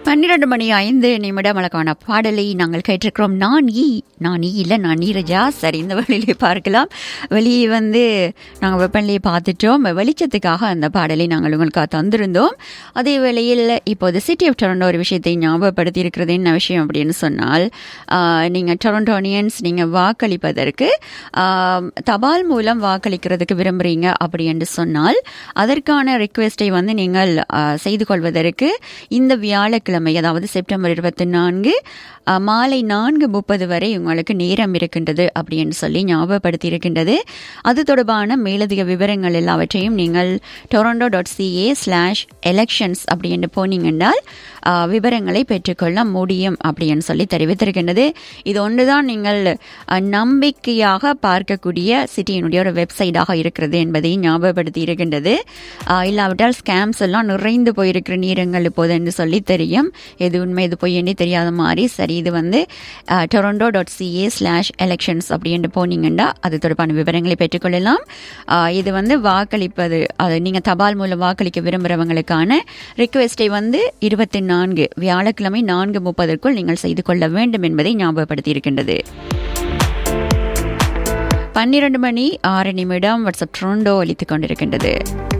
பன்னிரண்டு மணி ஐந்து நிமிடம் அழகான பாடலை நாங்கள் கேட்டிருக்கிறோம் நான் ஈ நான் ஈ இல்லை நான் நீரஜா சரி இந்த வழியிலே பார்க்கலாம் வெளியே வந்து நாங்கள் வெப்பநிலையை பார்த்துட்டோம் வெளிச்சத்துக்காக அந்த பாடலை நாங்கள் உங்களுக்காக தந்திருந்தோம் அதே வேளையில் இப்போது சிட்டி ஆஃப் டொரண்டோ ஒரு விஷயத்தை ஞாபகப்படுத்தி இருக்கிறது என்ன விஷயம் அப்படின்னு சொன்னால் நீங்கள் டொரண்டோனியன்ஸ் நீங்கள் வாக்களிப்பதற்கு ஆஹ், தபால் மூலம் வாக்களிக்கிறதுக்கு விரும்புகிறீங்க அப்படி என்று சொன்னால் அதற்கான ரிக்வெஸ்ட்டை வந்து நீங்கள் ஆஹ், செய்து கொள்வதற்கு இந்த வியாழக்கிழமை அதாவது செப்டம்பர் இருபத்தி நான்கு ஆஹ், மாலை நான்கு முப்பது வரை உங்களுக்கு நேரம் இருக்கின்றது அப்படின்னு சொல்லி ஞாபகப்படுத்தி இருக்கின்றது அது தொடர்பான மேலதிக விவரங்கள் எல்லாவற்றையும் நீங்கள் Toronto dot CA slash elections அப்படின்னு போனீங்கன்றால் ஆஹ், விவரங்களை பெற்றுக்கொள்ள முடியும் அப்படின்னு சொல்லி தெரிவித்திருக்கின்றது இது ஒன்றுதான் நீங்கள் ஆஹ், நம்பிக்கையாக பார்க்கக்கூடிய சிட்டியினுடைய ஒரு வெப்சைட்டாக இருக்கிறது என்பதை ஞாபகப்படுத்தி இருக்கின்றது ஆஹ், இல்லாவிட்டால் ஸ்கேம்ஸ் எல்லாம் நிறைந்து போயிருக்கிற நேரங்கள் இப்போது என்று சொல்லி தெரியும் எது உண்மை எது பொய் என்று தெரியாத மாதிரி சரி இது வந்து Toronto dot CA slash elections அப்படின்னு போனீங்கன்னா அது தொடர்பான விவரங்களை பெற்றுக்கொள்ளலாம் ஆஹ், இது வந்து வாக்களிப்பது அது நீங்கள் தபால் மூலம் வாக்களிக்க விரும்புகிறவங்களுக்கான ரிக்வெஸ்ட்டை வந்து இருபத்தி நான்கு வியாழக்கிழமை நான்கு முப்பதற்குள் நீங்கள் செய்து கொள்ள வேண்டும் என்பதை ஞாபகப்படுத்தி இருக்கின்றது பன்னிரண்டு மணி ஆறு நிமிடம் வாட்ஸ்அப் ட்ரோண்டோ ஒலித்துக் கொண்டிருக்கின்றது